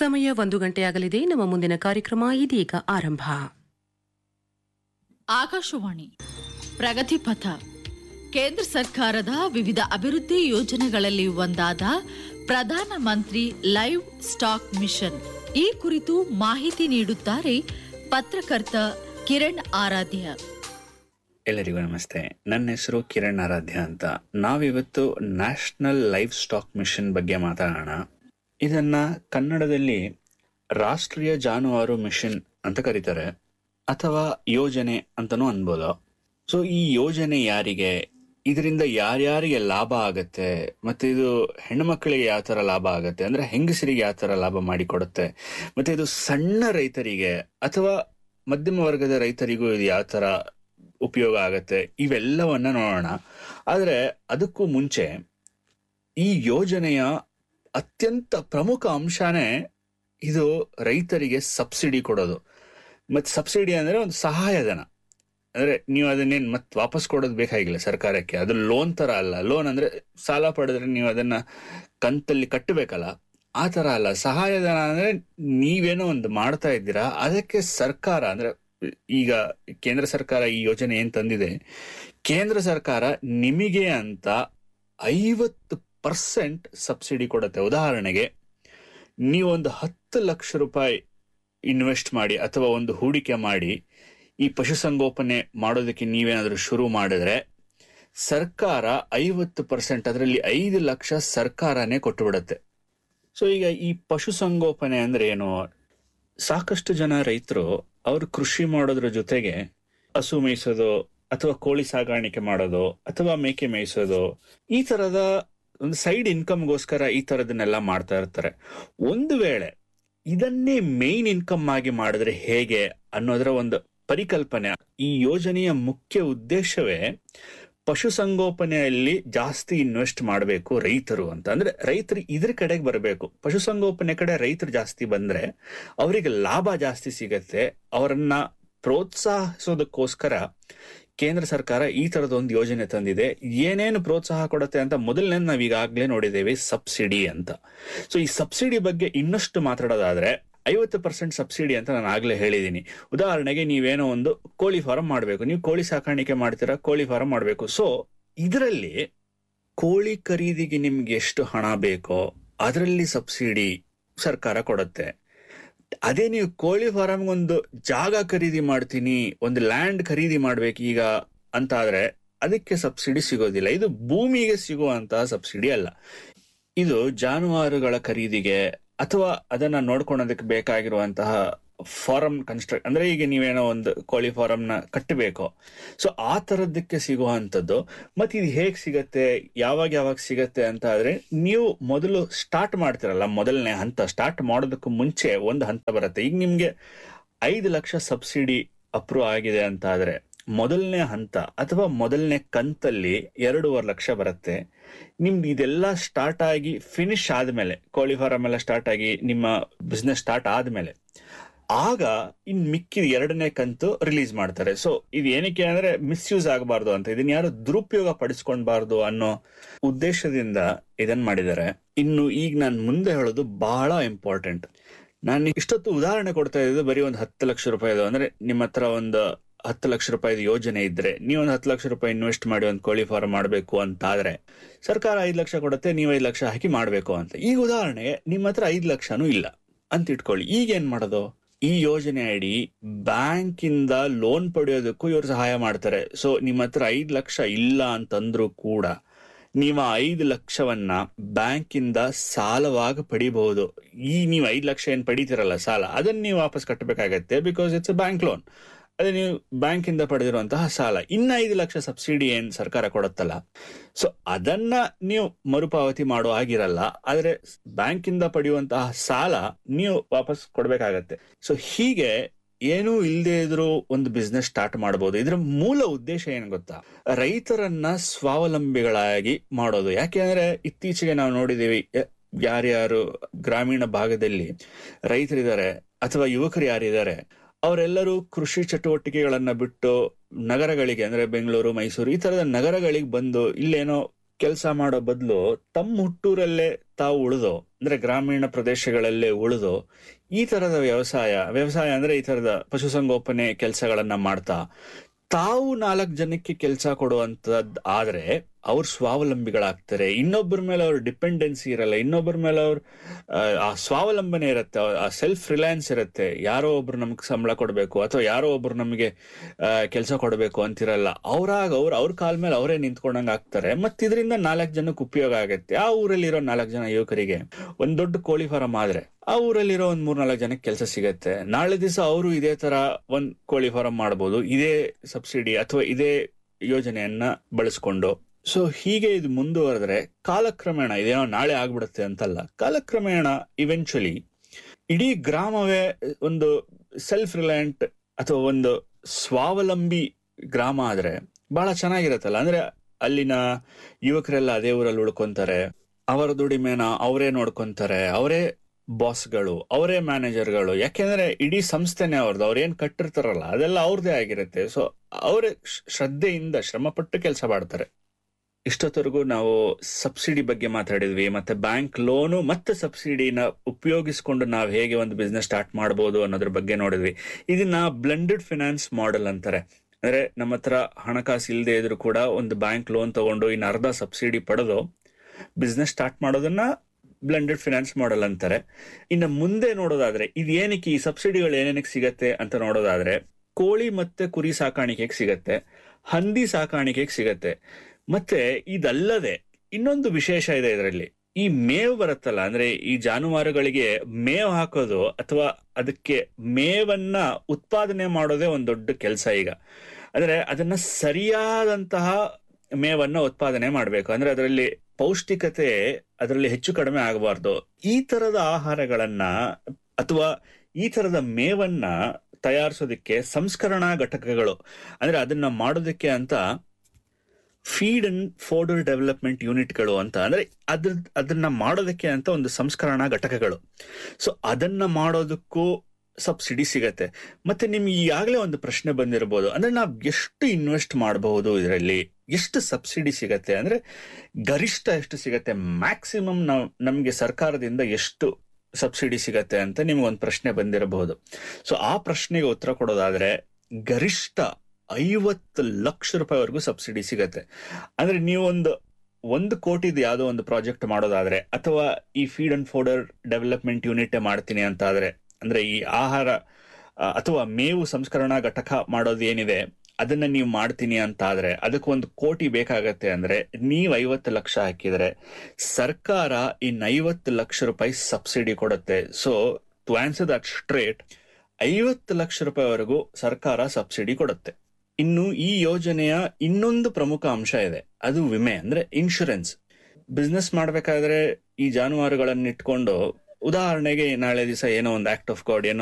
ಸಮಯ ಒಂದು ಗಂಟೆಯಾಗಲಿದೆ ನಮ್ಮ ಮುಂದಿನ ಕಾರ್ಯಕ್ರಮ ಇದೀಗ ಆರಂಭ ಆಕಾಶವಾಣಿ ಪ್ರಗತಿ ಪಥ ಕೇಂದ್ರ ಸರ್ಕಾರದ ವಿವಿಧ ಅಭಿವೃದ್ಧಿ ಯೋಜನೆಗಳಲ್ಲಿ ಒಂದಾದ ಪ್ರಧಾನ ಮಂತ್ರಿ ಲೈವ್ ಸ್ಟಾಕ್ ಮಿಷನ್ ಈ ಕುರಿತು ಮಾಹಿತಿ ನೀಡುತ್ತಾರೆ ಪತ್ರಕರ್ತ ಕಿರಣ್ ಆರಾಧ್ಯ ಎಲ್ಲರಿಗೂ ನಮಸ್ತೆ ನನ್ನ ಹೆಸರು ಕಿರಣ್ ಆರಾಧ್ಯ ಅಂತ ನಾವಿವತ್ತು ನ್ಯಾಷನಲ್ ಲೈಫ್ ಸ್ಟಾಕ್ ಮಿಷನ್ ಬಗ್ಗೆ ಮಾತಾಡೋಣ ಇದನ್ನ ಕನ್ನಡದಲ್ಲಿ ರಾಷ್ಟ್ರೀಯ ಜಾನುವಾರು ಮಿಷನ್ ಅಂತ ಕರೀತಾರೆ ಅಥವಾ ಯೋಜನೆ ಅಂತನೂ ಅನ್ಬೋದು ಸೊ ಈ ಯೋಜನೆ ಯಾರಿಗೆ ಇದರಿಂದ ಯಾರ್ಯಾರಿಗೆ ಲಾಭ ಆಗತ್ತೆ ಮತ್ತೆ ಇದು ಹೆಣ್ಮಕ್ಳಿಗೆ ಯಾವ ತರ ಲಾಭ ಆಗತ್ತೆ ಅಂದ್ರೆ ಹೆಂಗಸರಿಗೆ ಯಾವ ತರ ಲಾಭ ಮಾಡಿಕೊಡುತ್ತೆ ಮತ್ತೆ ಇದು ಸಣ್ಣ ರೈತರಿಗೆ ಅಥವಾ ಮಧ್ಯಮ ವರ್ಗದ ರೈತರಿಗೂ ಇದು ಯಾವ ತರ ಉಪಯೋಗ ಆಗತ್ತೆ ಇವೆಲ್ಲವನ್ನ ನೋಡೋಣ ಆದ್ರೆ ಅದಕ್ಕೂ ಮುಂಚೆ ಈ ಯೋಜನೆಯ ಅತ್ಯಂತ ಪ್ರಮುಖ ಅಂಶನೇ ಇದು ರೈತರಿಗೆ ಸಬ್ಸಿಡಿ ಕೊಡೋದು ಮತ್ತೆ ಸಬ್ಸಿಡಿ ಅಂದ್ರೆ ಒಂದು ಸಹಾಯಧನ ಅಂದ್ರೆ ನೀವು ಅದನ್ನೇನು ಮತ್ತೆ ವಾಪಸ್ ಕೊಡೋದು ಬೇಕಾಗಿಲ್ಲ ಸರ್ಕಾರಕ್ಕೆ ಅದು ಲೋನ್ ತರ ಅಲ್ಲ ಲೋನ್ ಅಂದ್ರೆ ಸಾಲ ಪಡೆದ್ರೆ ನೀವು ಅದನ್ನ ಕಂತಲ್ಲಿ ಕಟ್ಟಬೇಕಲ್ಲ ಆ ತರ ಅಲ್ಲ ಸಹಾಯಧನ ಅಂದ್ರೆ ನೀವೇನೋ ಒಂದು ಮಾಡ್ತಾ ಇದ್ದೀರಾ ಅದಕ್ಕೆ ಸರ್ಕಾರ ಅಂದ್ರೆ ಈಗ ಕೇಂದ್ರ ಸರ್ಕಾರ ಈ ಯೋಜನೆ ಏನ್ ತಂದಿದೆ ಕೇಂದ್ರ ಸರ್ಕಾರ ನಿಮಗೆ ಅಂತ ಐವತ್ತು ಪರ್ಸೆಂಟ್ ಸಬ್ಸಿಡಿ ಕೊಡುತ್ತೆ ಉದಾಹರಣೆಗೆ ನೀವೊಂದು ಹತ್ತು ಲಕ್ಷ ರೂಪಾಯಿ ಇನ್ವೆಸ್ಟ್ ಮಾಡಿ ಅಥವಾ ಒಂದು ಹೂಡಿಕೆ ಮಾಡಿ ಈ ಪಶುಸಂಗೋಪನೆ ಮಾಡೋದಕ್ಕೆ ನೀವೇನಾದ್ರೂ ಶುರು ಮಾಡಿದ್ರೆ ಸರ್ಕಾರ ಐವತ್ತು ಪರ್ಸೆಂಟ್ ಅದರಲ್ಲಿ ಐದು ಲಕ್ಷ ಸರ್ಕಾರನೇ ಕೊಟ್ಟು ಬಿಡುತ್ತೆ ಸೊ ಈಗ ಈ ಪಶುಸಂಗೋಪನೆ ಅಂದ್ರೆ ಏನು ಸಾಕಷ್ಟು ಜನ ರೈತರು ಅವರು ಕೃಷಿ ಮಾಡೋದ್ರ ಜೊತೆಗೆ ಹಸು ಮೇಯಿಸೋದು ಅಥವಾ ಕೋಳಿ ಸಾಗಾಣಿಕೆ ಮಾಡೋದು ಅಥವಾ ಮೇಕೆ ಮೇಯಿಸೋದು ಈ ತರದ ಒಂದು ಸೈಡ್ ಇನ್ಕಮ್ಗೋಸ್ಕರ ಈ ತರದನ್ನೆಲ್ಲ ಮಾಡ್ತಾ ಇರ್ತಾರೆ ಒಂದು ವೇಳೆ ಇದನ್ನೇ ಮೇನ್ ಇನ್ಕಮ್ ಆಗಿ ಮಾಡಿದ್ರೆ ಹೇಗೆ ಅನ್ನೋದರ ಒಂದು ಪರಿಕಲ್ಪನೆ ಈ ಯೋಜನೆಯ ಮುಖ್ಯ ಉದ್ದೇಶವೇ ಪಶುಸಂಗೋಪನೆಯಲ್ಲಿ ಜಾಸ್ತಿ ಇನ್ವೆಸ್ಟ್ ಮಾಡಬೇಕು ರೈತರು ಅಂತ ಅಂದ್ರೆ ರೈತರು ಇದ್ರ ಕಡೆಗೆ ಬರಬೇಕು ಪಶುಸಂಗೋಪನೆ ಕಡೆ ರೈತರು ಜಾಸ್ತಿ ಬಂದ್ರೆ ಅವರಿಗೆ ಲಾಭ ಜಾಸ್ತಿ ಸಿಗತ್ತೆ ಅವರನ್ನ ಪ್ರೋತ್ಸಾಹಿಸೋದಕ್ಕೋಸ್ಕರ ಕೇಂದ್ರ ಸರ್ಕಾರ ಈ ತರದ ಒಂದು ಯೋಜನೆ ತಂದಿದೆ ಏನೇನು ಪ್ರೋತ್ಸಾಹ ಕೊಡುತ್ತೆ ಅಂತ ಮೊದಲನೇ ನಾವು ಈಗಾಗಲೇ ನೋಡಿದ್ದೇವೆ ಸಬ್ಸಿಡಿ ಅಂತ ಸೊ ಈ ಸಬ್ಸಿಡಿ ಬಗ್ಗೆ ಇನ್ನಷ್ಟು ಮಾತಾಡೋದಾದ್ರೆ ಐವತ್ತು ಪರ್ಸೆಂಟ್ ಸಬ್ಸಿಡಿ ಅಂತ ನಾನು ಆಗ್ಲೇ ಹೇಳಿದ್ದೀನಿ ಉದಾಹರಣೆಗೆ ನೀವೇನೋ ಒಂದು ಕೋಳಿ ಫಾರಂ ಮಾಡಬೇಕು ನೀವು ಕೋಳಿ ಸಾಕಾಣಿಕೆ ಮಾಡ್ತೀರಾ ಕೋಳಿ ಫಾರಂ ಮಾಡಬೇಕು ಸೊ ಇದರಲ್ಲಿ ಕೋಳಿ ಖರೀದಿಗೆ ನಿಮ್ಗೆ ಎಷ್ಟು ಹಣ ಬೇಕೋ ಅದರಲ್ಲಿ ಸಬ್ಸಿಡಿ ಸರ್ಕಾರ ಕೊಡುತ್ತೆ ಅದೇ ನೀವು ಕೋಳಿ ಫಾರಂ ಒಂದು ಜಾಗ ಖರೀದಿ ಮಾಡ್ತೀನಿ ಒಂದು ಲ್ಯಾಂಡ್ ಖರೀದಿ ಮಾಡ್ಬೇಕು ಈಗ ಅಂತ ಆದ್ರೆ ಅದಕ್ಕೆ ಸಬ್ಸಿಡಿ ಸಿಗೋದಿಲ್ಲ ಇದು ಭೂಮಿಗೆ ಸಿಗುವಂತಹ ಸಬ್ಸಿಡಿ ಅಲ್ಲ ಇದು ಜಾನುವಾರುಗಳ ಖರೀದಿಗೆ ಅಥವಾ ಅದನ್ನ ನೋಡ್ಕೊಳೋದಕ್ಕೆ ಬೇಕಾಗಿರುವಂತಹ ಫಾರಂ ಕನ್ಸ್ಟ್ರಕ್ಟ್ ಅಂದ್ರೆ ಈಗ ನೀವೇನೋ ಒಂದು ಕೋಳಿ ಫಾರಂ ನ ಕಟ್ಟಬೇಕು ಸೊ ಆ ತರದಕ್ಕೆ ಸಿಗುವಂತದ್ದು ಮತ್ತೆ ಇದು ಹೇಗ್ ಸಿಗತ್ತೆ ಯಾವಾಗ ಯಾವಾಗ ಸಿಗತ್ತೆ ಅಂತ ಆದ್ರೆ ನೀವು ಮೊದಲು ಸ್ಟಾರ್ಟ್ ಮಾಡ್ತಿರಲ್ಲ ಮೊದಲನೇ ಹಂತ ಸ್ಟಾರ್ಟ್ ಮಾಡೋದಕ್ಕೂ ಮುಂಚೆ ಒಂದು ಹಂತ ಬರುತ್ತೆ ಈಗ ನಿಮ್ಗೆ ಐದು ಲಕ್ಷ ಸಬ್ಸಿಡಿ ಅಪ್ರೂವ್ ಆಗಿದೆ ಅಂತ ಆದ್ರೆ ಮೊದಲನೇ ಹಂತ ಅಥವಾ ಮೊದಲನೇ ಕಂತಲ್ಲಿ ಎರಡೂವರೆ ಲಕ್ಷ ಬರುತ್ತೆ ನಿಮ್ದು ಇದೆಲ್ಲ ಸ್ಟಾರ್ಟ್ ಆಗಿ ಫಿನಿಶ್ ಆದ್ಮೇಲೆ ಕೋಳಿ ಫಾರಂ ಎಲ್ಲ ಸ್ಟಾರ್ಟ್ ಆಗಿ ನಿಮ್ಮ ಬಿಸ್ನೆಸ್ ಸ್ಟಾರ್ಟ್ ಆದ್ಮೇಲೆ ಆಗ ಇನ್ ಮಿಕ್ಕಿದ ಎರಡನೇ ಕಂತು ರಿಲೀಸ್ ಮಾಡ್ತಾರೆ ಸೊ ಇದು ಏನಕ್ಕೆ ಅಂದ್ರೆ ಮಿಸ್ಯೂಸ್ ಆಗಬಾರ್ದು ಅಂತ ಇದನ್ನ ಯಾರು ದುರುಪಯೋಗ ಪಡಿಸ್ಕೊಂಡ್ಬಾರ್ದು ಅನ್ನೋ ಉದ್ದೇಶದಿಂದ ಇದನ್ ಮಾಡಿದ್ದಾರೆ ಇನ್ನು ಈಗ ನಾನು ಮುಂದೆ ಹೇಳೋದು ಬಹಳ ಇಂಪಾರ್ಟೆಂಟ್ ನಾನು ಇಷ್ಟೊತ್ತು ಉದಾಹರಣೆ ಕೊಡ್ತಾ ಇದ್ದು ಬರೀ ಒಂದು ಹತ್ತು ಲಕ್ಷ ರೂಪಾಯಿದು ಅಂದ್ರೆ ನಿಮ್ಮ ಹತ್ರ ಒಂದು ಹತ್ತು ಲಕ್ಷ ರೂಪಾಯಿದ ಯೋಜನೆ ಇದ್ರೆ ನೀವು ಒಂದು ಹತ್ತು ಲಕ್ಷ ರೂಪಾಯಿ ಇನ್ವೆಸ್ಟ್ ಮಾಡಿ ಒಂದು ಕೋಳಿ ಫಾರ್ಮ್ ಮಾಡಬೇಕು ಅಂತ ಆದ್ರೆ ಸರ್ಕಾರ ಐದು ಲಕ್ಷ ಕೊಡುತ್ತೆ ನೀವು ಐದು ಲಕ್ಷ ಹಾಕಿ ಮಾಡಬೇಕು ಅಂತ ಈಗ ಉದಾಹರಣೆಗೆ ನಿಮ್ಮ ಹತ್ರ ಐದು ಲಕ್ಷನೂ ಇಲ್ಲ ಅಂತ ಇಟ್ಕೊಳ್ಳಿ ಈಗ ಏನ್ ಮಾಡೋದು ಈ ಯೋಜನೆ ಅಡಿ ಬ್ಯಾಂಕ್ ಇಂದ ಲೋನ್ ಪಡೆಯೋದಕ್ಕೂ ಇವರು ಸಹಾಯ ಮಾಡ್ತಾರೆ ಸೊ ನಿಮ್ಮ ಹತ್ರ ಐದು ಲಕ್ಷ ಇಲ್ಲ ಅಂತಂದ್ರೂ ಕೂಡ ನೀವು ಐದು ಲಕ್ಷವನ್ನ ಬ್ಯಾಂಕ್ ಇಂದ ಸಾಲವಾಗಿ ಪಡಿಬಹುದು ಈ ನೀವು ಐದು ಲಕ್ಷ ಏನ್ ಪಡಿತೀರಲ್ಲ ಸಾಲ ಅದನ್ನ ನೀವು ವಾಪಸ್ ಕಟ್ಟಬೇಕಾಗತ್ತೆ ಬಿಕಾಸ್ ಇಟ್ಸ್ ಬ್ಯಾಂಕ್ ಲೋನ್ ಅದೇ ನೀವು ಬ್ಯಾಂಕ್ ಇಂದ ಪಡೆದಿರುವಂತಹ ಸಾಲ ಇನ್ನ ಐದು ಲಕ್ಷ ಸಬ್ಸಿಡಿ ಏನ್ ಸರ್ಕಾರ ಕೊಡುತ್ತಲ್ಲ ಸೊ ಅದನ್ನ ನೀವು ಮರುಪಾವತಿ ಮಾಡೋ ಆಗಿರಲ್ಲ ಆದ್ರೆ ಬ್ಯಾಂಕ್ ಇಂದ ಪಡೆಯುವಂತಹ ಸಾಲ ನೀವು ವಾಪಸ್ ಕೊಡ್ಬೇಕಾಗತ್ತೆ ಸೊ ಹೀಗೆ ಏನೂ ಇಲ್ಲದೆ ಇದ್ರೂ ಒಂದು ಬಿಸ್ನೆಸ್ ಸ್ಟಾರ್ಟ್ ಮಾಡಬಹುದು ಇದರ ಮೂಲ ಉದ್ದೇಶ ಏನು ಗೊತ್ತಾ ರೈತರನ್ನ ಸ್ವಾವಲಂಬಿಗಳಾಗಿ ಮಾಡೋದು ಯಾಕೆಂದ್ರೆ ಇತ್ತೀಚೆಗೆ ನಾವು ನೋಡಿದೀವಿ ಯ- ಯಾರ್ಯಾರು ಗ್ರಾಮೀಣ ಭಾಗದಲ್ಲಿ ರೈತರಿದ್ದಾರೆ ಅಥವಾ ಯುವಕರು ಯಾರಿದ್ದಾರೆ ಅವರೆಲ್ಲರೂ ಕೃಷಿ ಚಟುವಟಿಕೆಗಳನ್ನ ಬಿಟ್ಟು ನಗರಗಳಿಗೆ ಅಂದ್ರೆ ಬೆಂಗಳೂರು ಮೈಸೂರು ಈ ತರದ ನಗರಗಳಿಗೆ ಬಂದು ಇಲ್ಲೇನೋ ಕೆಲಸ ಮಾಡೋ ಬದಲು ತಮ್ಮ ಹುಟ್ಟೂರಲ್ಲೇ ತಾವು ಉಳಿದು ಅಂದ್ರೆ ಗ್ರಾಮೀಣ ಪ್ರದೇಶಗಳಲ್ಲೇ ಉಳಿದು ಈ ತರದ ವ್ಯವಸಾಯ ವ್ಯವಸಾಯ ಅಂದ್ರೆ ಈ ತರದ ಪಶುಸಂಗೋಪನೆ ಕೆಲಸಗಳನ್ನ ಮಾಡ್ತಾ ತಾವು ನಾಲ್ಕು ಜನಕ್ಕೆ ಕೆಲಸ ಕೊಡುವಂತದ್ ಆದ್ರೆ ಅವ್ರು ಸ್ವಾವಲಂಬಿಗಳಾಗ್ತಾರೆ ಇನ್ನೊಬ್ಬರ ಮೇಲೆ ಅವ್ರ ಡಿಪೆಂಡೆನ್ಸಿ ಇರಲ್ಲ ಇನ್ನೊಬ್ಬರ ಮೇಲೆ ಅವ್ರ ಆ ಸ್ವಾವಲಂಬನೆ ಇರುತ್ತೆ ಆ ಸೆಲ್ಫ್ ರಿಲಯನ್ಸ್ ಇರುತ್ತೆ ಯಾರೋ ಒಬ್ರು ನಮ್ಗೆ ಸಂಬಳ ಕೊಡಬೇಕು ಅಥವಾ ಯಾರೋ ಒಬ್ರು ನಮಗೆ ಕೆಲಸ ಕೊಡಬೇಕು ಅಂತಿರಲ್ಲ ಅವ್ರಾಗ ಅವ್ರು ಅವ್ರ ಕಾಲ ಮೇಲೆ ಅವರೇ ನಿಂತ್ಕೊಂಡಂಗ ಆಗ್ತಾರೆ ಮತ್ ಇದರಿಂದ ನಾಲ್ಕು ಜನಕ್ಕೆ ಉಪಯೋಗ ಆಗುತ್ತೆ ಆ ಊರಲ್ಲಿರೋ ನಾಲ್ಕು ಜನ ಯುವಕರಿಗೆ ಒಂದ್ ದೊಡ್ಡ ಕೋಳಿ ಫಾರಂ ಆದ್ರೆ ಆ ಊರಲ್ಲಿರೋ ಒಂದ್ ಮೂರ್ ನಾಲ್ಕು ಜನಕ್ಕೆ ಕೆಲಸ ಸಿಗತ್ತೆ ನಾಳೆ ದಿವಸ ಅವರು ಇದೇ ತರ ಒಂದ್ ಕೋಳಿ ಫಾರಂ ಮಾಡ್ಬೋದು ಇದೇ ಸಬ್ಸಿಡಿ ಅಥವಾ ಇದೇ ಯೋಜನೆಯನ್ನ ಬಳಸ್ಕೊಂಡು ಸೊ ಹೀಗೆ ಇದು ಮುಂದುವರೆದ್ರೆ ಕಾಲಕ್ರಮೇಣ ಇದೇನೋ ನಾಳೆ ಆಗ್ಬಿಡುತ್ತೆ ಅಂತಲ್ಲ ಕಾಲಕ್ರಮೇಣ ಇವೆಂಚುಲಿ ಇಡೀ ಗ್ರಾಮವೇ ಒಂದು ಸೆಲ್ಫ್ ರಿಲಯಂಟ್ ಅಥವಾ ಒಂದು ಸ್ವಾವಲಂಬಿ ಗ್ರಾಮ ಆದ್ರೆ ಬಹಳ ಚೆನ್ನಾಗಿರತ್ತಲ್ಲ ಅಂದ್ರೆ ಅಲ್ಲಿನ ಯುವಕರೆಲ್ಲ ಅದೇ ಊರಲ್ಲಿ ಉಳ್ಕೊಂತಾರೆ ಅವರ ದುಡಿಮೆನ ಅವರೇ ನೋಡ್ಕೊಂತಾರೆ ಅವರೇ ಬಾಸ್ಗಳು ಅವರೇ ಮ್ಯಾನೇಜರ್ಗಳು ಯಾಕೆಂದ್ರೆ ಇಡೀ ಸಂಸ್ಥೆನೆ ಅವ್ರದ್ದು ಅವ್ರೇನ್ ಕಟ್ಟಿರ್ತಾರಲ್ಲ ಅದೆಲ್ಲ ಅವ್ರದೇ ಆಗಿರುತ್ತೆ ಸೊ ಅವರೇ ಶ್ರದ್ಧೆಯಿಂದ ಶ್ರಮಪಟ್ಟು ಕೆಲಸ ಮಾಡ್ತಾರೆ ಇಷ್ಟೊತ್ತವರೆಗೂ ನಾವು ಸಬ್ಸಿಡಿ ಬಗ್ಗೆ ಮಾತಾಡಿದ್ವಿ ಮತ್ತೆ ಬ್ಯಾಂಕ್ ಲೋನು ಮತ್ತೆ ಸಬ್ಸಿಡಿನ ಉಪಯೋಗಿಸ್ಕೊಂಡು ನಾವು ಹೇಗೆ ಒಂದು ಬಿಸ್ನೆಸ್ ಸ್ಟಾರ್ಟ್ ಮಾಡಬಹುದು ಅನ್ನೋದ್ರ ಬಗ್ಗೆ ನೋಡಿದ್ವಿ ಇದನ್ನ ಬ್ಲೆಂಡೆಡ್ ಫಿನಾನ್ಸ್ ಮಾಡೆಲ್ ಅಂತಾರೆ ಅಂದ್ರೆ ನಮ್ಮ ಹತ್ರ ಹಣಕಾಸು ಇಲ್ಲದೆ ಇದ್ರು ಕೂಡ ಒಂದು ಬ್ಯಾಂಕ್ ಲೋನ್ ತಗೊಂಡು ಇನ್ನು ಅರ್ಧ ಸಬ್ಸಿಡಿ ಪಡೆದು ಬಿಸ್ನೆಸ್ ಸ್ಟಾರ್ಟ್ ಮಾಡೋದನ್ನ ಬ್ಲೆಂಡೆಡ್ ಫಿನಾನ್ಸ್ ಮಾಡೆಲ್ ಅಂತಾರೆ ಇನ್ನು ಮುಂದೆ ನೋಡೋದಾದ್ರೆ ಇದು ಏನಕ್ಕೆ ಈ ಸಬ್ಸಿಡಿಗಳು ಏನೇನಕ್ಕೆ ಸಿಗತ್ತೆ ಅಂತ ನೋಡೋದಾದ್ರೆ ಕೋಳಿ ಮತ್ತೆ ಕುರಿ ಸಾಕಾಣಿಕೆಗೆ ಸಿಗತ್ತೆ ಹಂದಿ ಸಾಕಾಣಿಕೆಗೆ ಸಿಗತ್ತೆ ಮತ್ತೆ ಇದಲ್ಲದೆ ಇನ್ನೊಂದು ವಿಶೇಷ ಇದೆ ಇದರಲ್ಲಿ ಈ ಮೇವು ಬರುತ್ತಲ್ಲ ಅಂದ್ರೆ ಈ ಜಾನುವಾರುಗಳಿಗೆ ಮೇವು ಹಾಕೋದು ಅಥವಾ ಅದಕ್ಕೆ ಮೇವನ್ನ ಉತ್ಪಾದನೆ ಮಾಡೋದೇ ಒಂದು ದೊಡ್ಡ ಕೆಲಸ ಈಗ ಅಂದ್ರೆ ಅದನ್ನ ಸರಿಯಾದಂತಹ ಮೇವನ್ನ ಉತ್ಪಾದನೆ ಮಾಡಬೇಕು ಅಂದ್ರೆ ಅದರಲ್ಲಿ ಪೌಷ್ಟಿಕತೆ ಅದರಲ್ಲಿ ಹೆಚ್ಚು ಕಡಿಮೆ ಆಗಬಾರ್ದು ಈ ತರದ ಆಹಾರಗಳನ್ನ ಅಥವಾ ಈ ತರದ ಮೇವನ್ನ ತಯಾರಿಸೋದಕ್ಕೆ ಸಂಸ್ಕರಣಾ ಘಟಕಗಳು ಅಂದ್ರೆ ಅದನ್ನ ಮಾಡೋದಕ್ಕೆ ಅಂತ ಫೀಡ್ ಅಂಡ್ ಫೋಡರ್ ಡೆವಲಪ್ಮೆಂಟ್ ಯೂನಿಟ್ಗಳು ಅಂತ ಅಂದ್ರೆ ಅದ್ರ ಅದನ್ನ ಮಾಡೋದಕ್ಕೆ ಅಂತ ಒಂದು ಸಂಸ್ಕರಣಾ ಘಟಕಗಳು ಸೊ ಅದನ್ನ ಮಾಡೋದಕ್ಕೂ ಸಬ್ಸಿಡಿ ಸಿಗತ್ತೆ ಮತ್ತೆ ನಿಮ್ಗೆ ಈಗಾಗಲೇ ಒಂದು ಪ್ರಶ್ನೆ ಬಂದಿರಬಹುದು ಅಂದ್ರೆ ನಾವು ಎಷ್ಟು ಇನ್ವೆಸ್ಟ್ ಮಾಡಬಹುದು ಇದರಲ್ಲಿ ಎಷ್ಟು ಸಬ್ಸಿಡಿ ಸಿಗತ್ತೆ ಅಂದ್ರೆ ಗರಿಷ್ಠ ಎಷ್ಟು ಸಿಗತ್ತೆ ಮ್ಯಾಕ್ಸಿಮಮ್ ನಾವು ನಮ್ಗೆ ಸರ್ಕಾರದಿಂದ ಎಷ್ಟು ಸಬ್ಸಿಡಿ ಸಿಗತ್ತೆ ಅಂತ ನಿಮ್ಗೆ ಒಂದು ಪ್ರಶ್ನೆ ಬಂದಿರಬಹುದು ಸೊ ಆ ಪ್ರಶ್ನೆಗೆ ಉತ್ತರ ಕೊಡೋದಾದ್ರೆ ಗರಿಷ್ಠ ಐವತ್ತು ಲಕ್ಷ ರೂಪಾಯಿವರೆಗೂ ಸಬ್ಸಿಡಿ ಸಿಗತ್ತೆ ಅಂದ್ರೆ ನೀವೊಂದು ಒಂದು ಕೋಟಿದು ಯಾವುದೋ ಒಂದು ಪ್ರಾಜೆಕ್ಟ್ ಮಾಡೋದಾದ್ರೆ ಅಥವಾ ಈ feed and fodder development unit ಮಾಡ್ತೀನಿ ಅಂತ ಆದ್ರೆ ಅಂದ್ರೆ ಈ ಆಹಾರ ಅಥವಾ ಮೇವು ಸಂಸ್ಕರಣಾ ಘಟಕ ಮಾಡೋದು ಏನಿದೆ ಅದನ್ನ ನೀವು ಮಾಡ್ತೀನಿ ಅಂತ ಆದ್ರೆ ಅದಕ್ಕೆ ಒಂದು ಕೋಟಿ ಬೇಕಾಗತ್ತೆ ಅಂದ್ರೆ ನೀವು ಐವತ್ತು ಲಕ್ಷ ಹಾಕಿದ್ರೆ ಸರ್ಕಾರ ಇನ್ ಐವತ್ತು ಲಕ್ಷ ರೂಪಾಯಿ ಸಬ್ಸಿಡಿ ಕೊಡುತ್ತೆ so to answer that straight ಐವತ್ತು ಲಕ್ಷ ರೂಪಾಯಿವರೆಗೂ ಸರ್ಕಾರ ಸಬ್ಸಿಡಿ ಕೊಡುತ್ತೆ ಇನ್ನು ಈ ಯೋಜನೆಯ ಇನ್ನೊಂದು ಪ್ರಮುಖ ಅಂಶ ಇದೆ ಅದು ವಿಮೆ ಅಂದ್ರೆ ಇನ್ಶೂರೆನ್ಸ್ ಬಿಸ್ನೆಸ್ ಮಾಡ್ಬೇಕಾದ್ರೆ ಈ ಜಾನುವಾರುಗಳನ್ನ ಇಟ್ಕೊಂಡು ಉದಾಹರಣೆಗೆ ನಾಳೆ ದಿವಸ ಏನೋ ಒಂದು ಆಕ್ಟ್ ಆಫ್ ಗಾಡ್ ಏನೋ